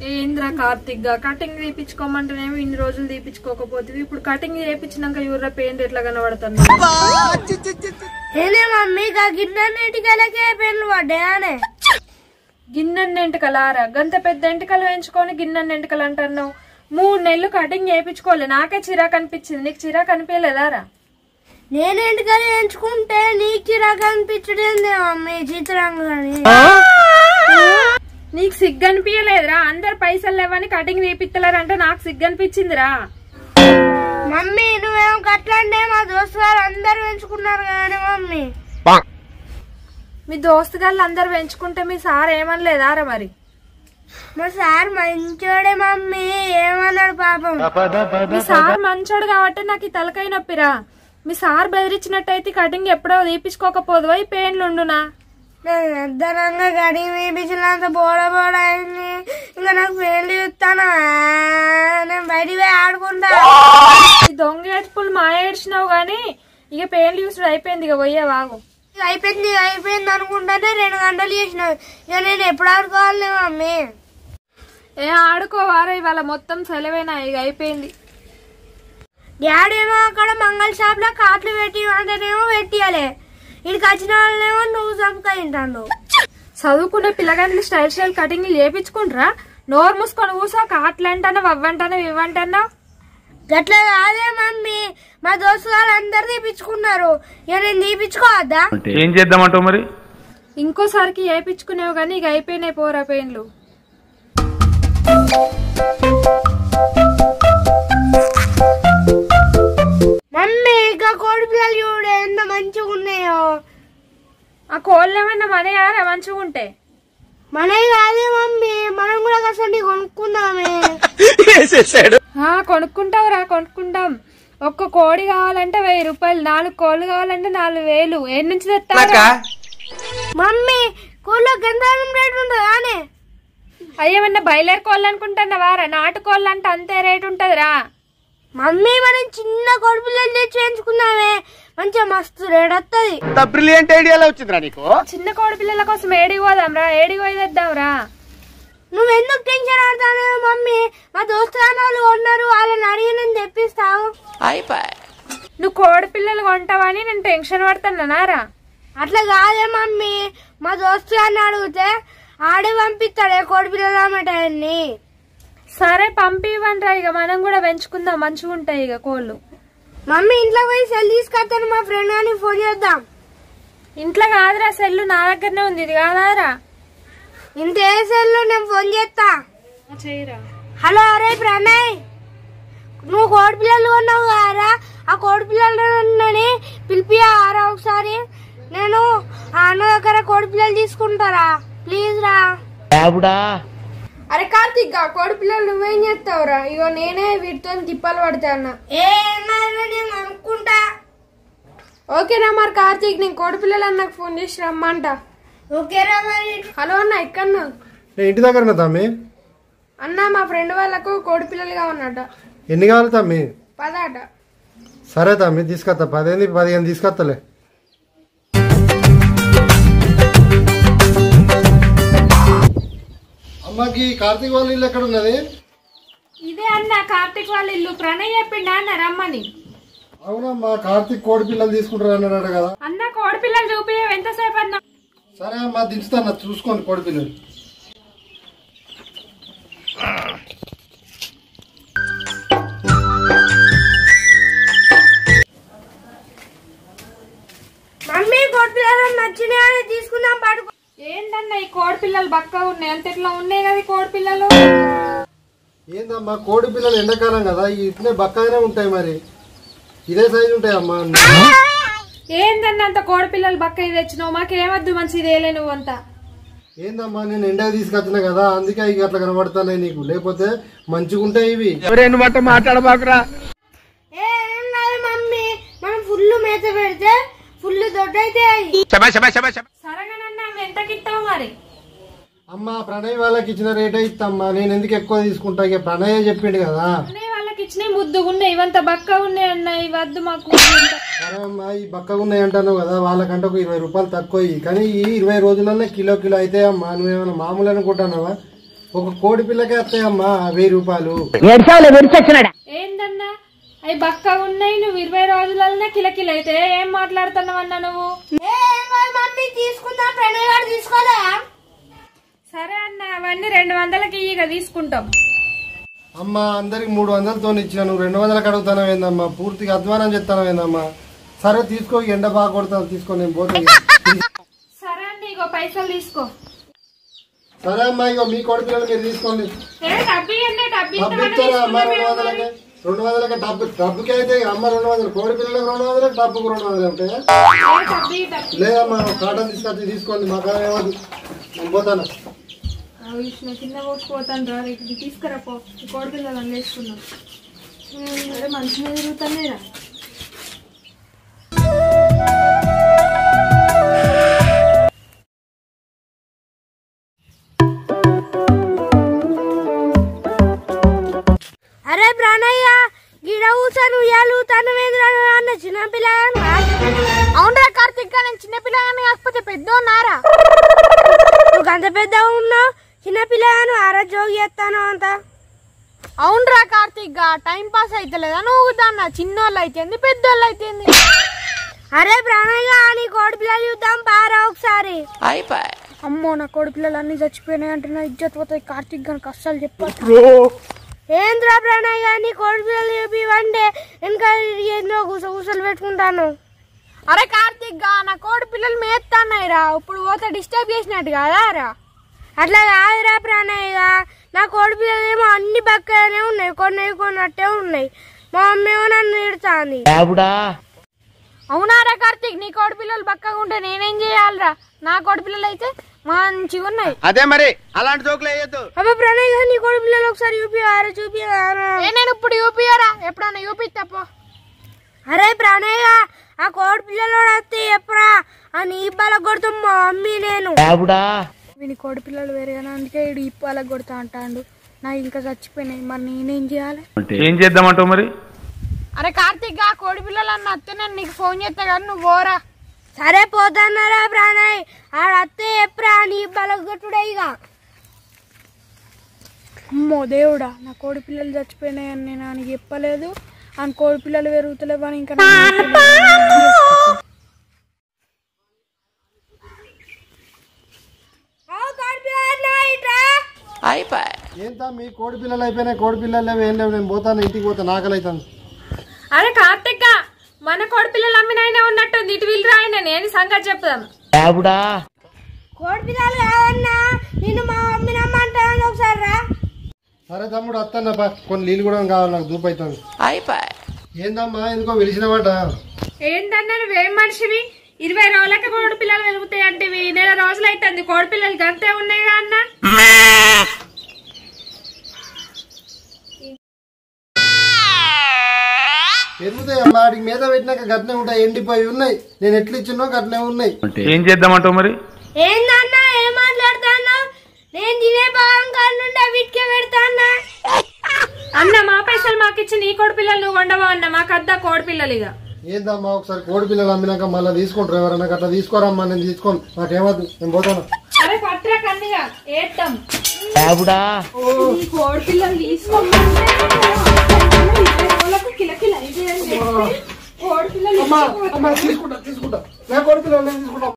ఏంద్రా కార్తిక్ గా కటింగ్ తీపించుకోమంటేనేమో ఇన్ని రోజులు తీపించుకోకపోతే ఇప్పుడు కటింగ్ చేయించినాక యూర్ర పెయింట్ ఎట్లా కనబడుతుంది ఏనే మమ్మీ గా గిన్నెన్నిటికలకే పెన్ను పడ్డాయనే గిన్నెన్న ఎంటకలారా గంత పెద్ద ఎంటకలు వేయించుకొని గిన్నెన్న ఎంటకలు అంటున్నావు మూడు నెలలు కటింగ్ చేయించుకోలే నాకే చిరాకు అనిపించింది నీకు చిరాకు అనిపించలేదారా నేను ఎంటికలు ఎంచుకుంటే నీకు చిరాకు అనిపించడేందే మమ్మీ చిత్రంగాని నీకు సిగ్గు అనిపించలేదురా అందరు పైసలు లేవని కటింగ్ తీపిత్తలేరంటే నాకు సిగ్గు అనిపించిందిరా మమ్మీ నువ్వేమో కట్లంటే మా దోస్తు గారు అందరు పెంచుకున్నారు కానీ మమ్మీ మీ దోస్తుగాళ్ళు అందరు పెంచుకుంటే మీ సార్ ఏమనలేదారా మరి మా సార్ మంచోడే మమ్మీ ఏమన్నాడు పాపం మీ సార్ మంచోడు కాబట్టి నాకు ఈ తలకాయ నొప్పిరా మీ సార్ బెదిరించినట్టయితే కటింగ్ ఎప్పుడో తీపించుకోకపోదువా ఈ పెయిన్లు ఉండునా నేను అద్దరంగా గడి వేపించినంత బోడ బోడ అయింది ఇంకా నాకు పెళ్లి చూస్తాను నేను బయటికి పోయి ఆడుకుంటా ఈ దొంగ ఏడ్పులు మా ఏడ్చినావు గాని ఇక పెయిన్లు చూసుడు అయిపోయింది ఇక పోయే వాగు ఇక అయిపోయింది ఇక అయిపోయింది అనుకుంటానే రెండు గంటలు చేసినావు ఇక నేను ఎప్పుడు ఆడుకోవాలి మమ్మీ ఏ ఆడుకోవారా ఇవాళ మొత్తం సెలవేనా ఇక అయిపోయింది డాడీ ఏమో అక్కడ మంగళ షాప్ లో కార్ట్లు పెట్టి అంటేనేమో పెట్టియాలి ఇక్కడికి వచ్చిన వాళ్ళేమో నువ్వు చంపుక తింటాను చదువుకునే పిల్లగానికి స్టైల్ స్టైల్ కటింగ్ చేపించుకుంటారా నోరు మూసుకొని కూసా కాట్లంటానా వవ్వంటానా ఇవ్వంటానా గట్ల కాదే మమ్మీ మా దోస్తు వాళ్ళు అందరు తీపించుకున్నారు ఇక నేను తీపించుకోవద్దా ఏం చేద్దామంటావు మరి ఇంకోసారికి చేపించుకునేవు కానీ ఇక అయిపోయినాయి పోరా పెయిన్లు మమ్మీ ఇక కోడి పిల్లలు చూడు ఎంత మంచిగా ఉన్నాయో ఆ కోళ్ళు ఏమన్నా మనయారా మంచిగా ఉంటే మనవి కాదే మమ్మీ మనం కూడా కసండి కొనుక్కుందామే ఆ, కొనుక్కుంటావురా కొనుక్కుంటాం ఒక్క కోడి కావాలంటే వెయ్యి రూపాయలు నాలుగు కోళ్ళు కావాలంటే నాలుగు వేలు ఏ నుంచి తెస్తారా మమ్మీ కోళ్ళ గంధారం రేట్ ఉంటుందా అనే అయ్యేమన్నా బయలేరు కోళ్ళు అనుకుంటున్నావారా నాటు కోళ్ళు అంటే అంతే రేట్ ఉంటదిరా మమ్మీ మనం చిన్న కోడి పిల్లలు తెచ్చి చేయించుకుందామే మంచిగా మస్తు రేట్ వస్తుంది బ్రిలియంట్ ఐడియాలో వచ్చిందిరా నీకు చిన్న కోడి పిల్లల కోసం ఏడికి పోదాంరా ఏడికి పోయి తెద్దాంరా నువ్వు ఎందుకు టెన్షన్ ఆడతావు మమ్మీ మా దోస్తు వాళ్ళు ఉన్నారు వాళ్ళని అడిగి నేను తెప్పిస్తావు నువ్వు కోడి పిల్లలు కొంటావని నేను టెన్షన్ పడుతున్నానారా అట్లా కాదే మమ్మీ మా దోస్తు గారిని అడిగితే ఆడే పంపిస్తాడే కోడి పిల్లలు అమ్మటాన్ని సరే పంపివ్వండిరా ఇక మనం కూడా పెంచుకుందాం మంచిగా ఉంటాయి ఇక కోళ్ళు మమ్మీ ఇంట్లో పోయి సెల్ తీసుకొస్తాను మా ఫ్రెండ్ గారికి ఫోన్ చేద్దాం ఇంట్లో కాదురా సెల్లు నా దగ్గరనే ఉంది ఇది కాదారా ఇంత ఏ సెల్ నేను ఫోన్ చేస్తా చేయరా హలో అరే ప్రణయ్ నువ్వు కోడి పిల్లలు కొన్నావు కదరా ఆ కోడి పిల్లలని పిలిపియారా ఒకసారి నేను ఆ అన్న దగ్గర కోడి పిల్లలు తీసుకుంటారా ప్లీజ్ రా అరే కార్తిక్ గా కోడి పిల్లలు నువ్వేం చేస్తావురా ఇగో నేనే వీటితో తిప్పలు పడతా అన్న ఏ నేను అనుకుంటా ఓకేనా మరి కార్తీక్ నేను కోడి పిల్లలు అన్నకు ఫోన్ చేసి రమ్మంట ఓకేరా మరి హలో అన్న ఎక్కడ నేను ఇంటి దగ్గర తమ్మి అన్న మా ఫ్రెండ్ వాళ్ళకు కోడి పిల్లలుగా ఉన్నట ఎన్ని కావాలి తమ్మి పదాట సరే తమ్మి తీసుకొస్తా పదిహేను పదిహేను తీసుకొస్తలే అమ్మకి కార్తీక్ వాళ్ళ ఇల్లు ఎక్కడ ఉన్నది ఇదే అన్న కార్తీక్ వాళ్ళ ఇల్లు ప్రణయ్ చెప్పిండా అన్న రమ్మని అవునమ్మా కార్తీక్ కోడి పిల్లలు తీసుకుంటారు అన్నాడు కదా అన్న కోడి పిల్లలు చూపి ఎంతసేపు అన్న సరే అమ్మా దించుతాను చూసుకోండి కోడి పిల్లలు మమ్మీ కోడి పిల్లలు నచ్చినాయని తీసుకుందాం పడుకో ఏంటన్న ఈ కోడి పిల్లలు బక్క ఉన్నాయి అంత ఇట్లా ఉన్నాయి కదా ఈ కోడి పిల్లలు ఏందమ్మా కోడి పిల్లలు ఎండాకాలం కదా ఇట్లే బక్కగానే ఉంటాయి మరి ఇదే సైజు ఉంటాయమ్మా ఏందన్న అంత కోడి పిల్లలు బక్క ఇది తెచ్చినావు మాకేమద్దు మంచిది ఏలే నువ్వు అంతా ఏందమ్మా నేను ఎండకు తీసుకొచ్చిన కదా అందుకే ఇక అట్లా కనబడతానే నీకు లేకపోతే మంచిగా ఉంటాయి ఇవి ఎవరైనా బట్ట మాట్లాడబాకురా ఏ ఏం కాదు మమ్మీ మనం ఫుల్ మేత పెడితే ఫుల్ దొడ్డైతే సరేగానన్న అవి ఎంతకి ఇస్తావు మరి అమ్మా ప్రణయ్ వాళ్ళకి ఇచ్చిన రేటే ఇస్తామ్మా నేను ఎందుకు ఎక్కువ తీసుకుంటా ఇక ప్రణయ్ చెప్పిండు కదా అన్నయ్య వాళ్ళకి ఇచ్చినాయి ముద్దుగా ఉన్నాయి ఇవంత బక్క ఉన్నాయి అన్న ఇవి వద్దు మాకు సరే అమ్మా ఈ బక్కగా ఉన్నాయి అంటాను కదా వాళ్ళకంటే ఒక ఇరవై రూపాయలు తక్కువ ఇయ్యి. కానీ ఈ ఇరవై రోజులనే కిలో కిలో అయితే అమ్మా నువ్వేమైనా మామూలు అనుకుంటున్నావా ఒక కోడి పిల్లకే వస్తాయమ్మా వెయ్యి రూపాయలు ఏందన్నా అవి బక్కగా ఉన్నాయి నువ్వు ఇరవై రోజులనే కిలకిల అయితే ఏం మాట్లాడుతున్నావు అన్న నువ్వు మమ్మీ తీసుకుందాం ప్రణయ్ గారు తీసుకోలే సరే అన్న అవన్నీ రెండు వందలకి ఇక తీసుకుంటాం అమ్మ అందరికి మూడు వందలతో ఇచ్చిన నువ్వు రెండు వందలకు అడుగుతాను ఏందమ్మా పూర్తిగా అధ్వానం చెప్తాను ఏందమ్మా సరే తీసుకో ఎండ బాగా కొడతాను తీసుకో నేను పోతాను సరే అండి ఇగో పైసలు తీసుకో సరే అమ్మా ఇగో మీ కోడి పిల్లలు మీరు తీసుకోండి ఏ డబ్బు ఇవ్వండి డబ్బు డబ్బు ఇస్తామని ఇస్తారా అమ్మ రెండు తీసుకున్నామే వందలకి రెండు వందలకి డబ్బు డబ్బుకి అయితే అమ్మ రెండు వందలు కోడి పిల్లలకు రెండు వందలు డబ్బుకు రెండు వందలు ఉంటాయా ఏ డబ్బు ఇవ్వు, డబ్బు లేదమ్మా కాటన్ తీసుకొచ్చి తీసుకోండి మాకు ఏమదు నేను పోతాను అవి ఇచ్చిన కింద పోసిపోతాను రా రేపు ఇది తీసుకురా పో ఈ కోడి పిల్లలు అందేసుకున్నాం అరే మంచిగా తిరుగుతానే రా అరే ప్రణయ్య గిడ కూర్చొని ఉయ్యాలు తనవేంద్ర అన్న చిన్న పిల్లగా అవునరా కార్తిక్ నేను చిన్న పిల్లగాని కాకపోతే పెద్ద ఉన్నారా నువ్వు అంత పెద్ద ఉన్నావు చిన్న పిల్లగాను ఆరా జోగి చేస్తాను అంత అవునరా కార్తిక్ టైం పాస్ అవుతలేదా నువ్వు దాన్న చిన్నోళ్ళు అయితేంది పెద్దోళ్ళు అయితేంది అరే ప్రణయ్య నీ కోడి పిల్లలు చూద్దాం పారా ఒకసారి అమ్మో నా కోడి పిల్లలు అన్ని చచ్చిపోయినాయి అంటే నా ఇజ్జత్ పోతాయి కార్తిక్ గారికి అస్సలు చెప్పు ఏంద్రా ప్రణయ్ గాని కోడి పిల్లలు చెప్పి వండే ఇంకా ఎన్నో గుస గుసలు పెట్టుకుంటాను అరే కార్తిక్ గా నా కోడి పిల్లలు మేస్తాన్నాయి రా ఇప్పుడు పోతే డిస్టర్బ్ చేసినట్టు కదా రా అట్లా కాదురా ప్రణయ్ గా నా కోడి పిల్లలు ఏమో అన్ని పక్కనే ఉన్నాయి కొన్ని కొన్నట్టే ఉన్నాయి మా మమ్మీ ఏమో నన్ను తిడుతాంది అవునారా కార్తిక్ నీ కోడి పిల్లలు పక్కగా ఉంటే నేనేం చేయాలిరా నా కోడి పిల్లలు అయితే మంచిగా ఉన్నాయి అదే మరి అలాంటి జోకులు వేయద్దు అబ్బా ప్రణయ్ గారు నీ కోడి పిల్లలు ఒకసారి చూపియారా చూపియారా నేను ఇప్పుడు చూపియారా ఎప్పుడన్నా చూపిస్తాపో అరే ప్రణయ్ గా, ఆ కోడి పిల్లలు వస్తే ఎప్పుడా ఆ నీ ఇబ్బాల కొడుతాం మా మమ్మీ నేను వీని కోడి పిల్లలు వేరేగానే అందుకే ఇడు ఇప్పాల కొడతా అంటాడు నా ఇంకా చచ్చిపోయినాయి మరి నేనేం చేయాలి ఏం చేద్దామంటావు మరి అరే కార్తిక్ ఆ కోడి పిల్లలు అన్న అత్తే నేను నీకు ఫోన్ చేస్తా కానీ నువ్వు పోరా సరే పోతాన్నారా ప్రాణయ్ ఆడ అత్తే ఎప్పుడా నీ బలగొట్టుడే ఇక అమ్మో దేవుడా నా కోడి పిల్లలు చచ్చిపోయినాయని నేను ఆయనకి చెప్పలేదు ఆయన కోడి పిల్లలు పెరుగుతలేవని ఇంకా నాకు తెలియదు. ఏంటా మీ కోడి పిల్లలు అయిపోయినాయి కోడి పిల్లలు లేవు ఏం లేవు నేను పోతాను ఇంటికి పోతాను ఆకలి అవుతాను అరే కార్తిక్ మన కోడి పిల్లలు అమ్మినైనా ఉన్నట్టుంది ఇటు వీళ్ళు రాయన నేను సంగతి చెప్తాను కోడి పిల్లలు కావన్నా నేను మా మమ్మీ నమ్మంటాను ఒకసారి రా సరే తమ్ముడు వస్తాను కొన్ని నీళ్ళు కూడా కావాలి నాకు దూపు అవుతుంది ఏందమ్మా ఎందుకో పిలిచినవాట ఏంటన్నా నువ్వేం మనిషివి ఇరవై రోజులకి కోడి పిల్లలు వెలుగుతాయి అంటే నెల రోజులు అవుతుంది కోడి పిల్లలు గంతే ఉన్నాయి కదా అన్న పెరుగుతాయి అమ్మా వాటికి మీద పెట్టినాక గట్నే ఉంటాయి ఎండిపోయి ఉన్నాయి నేను ఎట్లు ఇచ్చినో గట్నే ఉన్నాయి ఏం చేద్దామంటావు మరి ఏందన్నా ఏం మాట్లాడతాను నేను తినే భాగం కానుండే వీటికే పెడతానా అన్న మా పైసలు మాకు ఇచ్చి నీ కోడి పిల్లలు నువ్వు వండవా అన్న మాకు అద్దా కోడి పిల్లలు ఇక ఏందమ్మా ఒకసారి కోడి పిల్లలు అమ్మినాక మళ్ళీ తీసుకుంటారు ఎవరన్నా అట్లా తీసుకోరమ్మా నేను తీసుకోను నాకేమద్దు నేను పోతాను అరే పట్రా కన్నిగా ఏద్దాం ఈ కోడి పిల్లలు తీసుకోమంటే ఇరవై రోజులకు కిలకిల అయితే అని చెప్పి కోడి పిల్లలు అమ్మా అమ్మా తీసుకుంటా తీసుకుంటా నా కోడి పిల్లలు నేను తీసుకుంటా